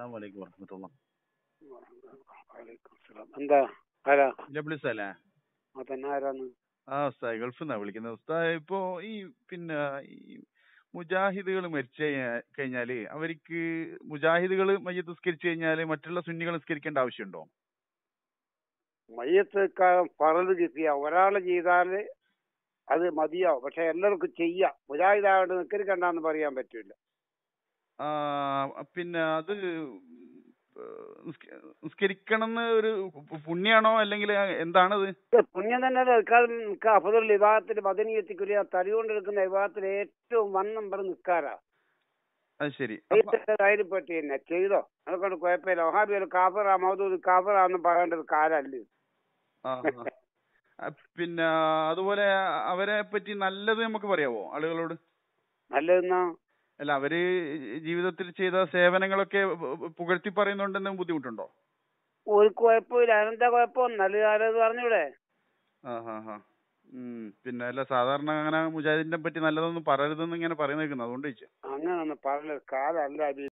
അസ്സാം വലൈക്കും വർഹമത്തുള്ള വലൈക്കും സലാം. എന്താ ആരാ ജബ്ലിസ് അല്ലേ ആ തന്നെ ആരാന്ന് ആ ഉസ്താദ് ഗൾഫിൽ നിന്നാ വിളിക്കുന്നത് ഉസ്താദ് ഇപ്പോ ഈ പിന്നെ ഈ മുജാഹിദുകൾ മരിച്ചു കഴിഞ്ഞാ- കഴിഞ്ഞാല് അവർക്ക് മുജാഹിദുകൾ മയ്യത്ത് നിസ്കരിച്ചു കഴിഞ്ഞാല് മറ്റുള്ള സുന്നികൾ നിസ്കരിക്കേണ്ട ആവശ്യമുണ്ടോ മയ്യത്ത് പറല് കിട്ടിയ ഒരാള് ചെയ്താല് അത് മതിയാവും പക്ഷെ എല്ലാവർക്കും ചെയ്യാം മുജാഹിദായോണ്ട് നിക്കരിക്കണ്ടെന്ന് പറയാൻ പറ്റൂല ആ പിന്നെ അത് നിസ്ക- നിസ്കരിക്കണമെന്ന് ഒരു പുണ്യാണോ അല്ലെങ്കിൽ എന്താണത് ഇത് പുണ്യം തന്നെ നിൽക്കാതെ അഫദുൽ വിവാഹത്തിൽ പതിനീയത്തിക്കുரிய തടി കൊണ്ടെടുക്കുന്ന വിവാഹത്തിൽ ഏറ്റവും വൺ നമ്പർ നിൽക്കാറാ അത് ശരി അപ്പൊ കാര്യപ്പെട്ട് തന്നെ ചെയ്തോ അതുകൊണ്ട് കുഴപ്പമില്ല വഹാബി ഒരു കാഫറാ മൗദൂദ് കാഫറാന്ന് പറയേണ്ട ഒരു കാലല്ല ആ, ആ. ആ, പിന്നെ അതുപോലെ അവരെ പറ്റി നല്ലത് നമുക്ക് പറയാവോ ആളുകളോട് നല്ലതെന്നാ അല്ല അവര് ജീവിതത്തിൽ ചെയ്ത സേവനങ്ങളൊക്കെ പുകഴ്ത്തി പറയുന്നുണ്ടെന്ന് ബുദ്ധിമുട്ടുണ്ടോ ഒരു കുഴപ്പമില്ല അതെന്താ കുഴപ്പം നല്ല കാലം പറഞ്ഞൂടെ ആ ഹാ ഹാ ഉം പിന്നെ അല്ല സാധാരണ അങ്ങനെ മുജാഹിദിനെ പറ്റി നല്ലതൊന്നും പറയരുതെന്ന് ഇങ്ങനെ പറയുന്ന കേൾക്കുന്നു അതുകൊണ്ട് ചോദിച്ചാ അങ്ങനെ ഒന്നും പറഞ്ഞ കാലല്ല അത്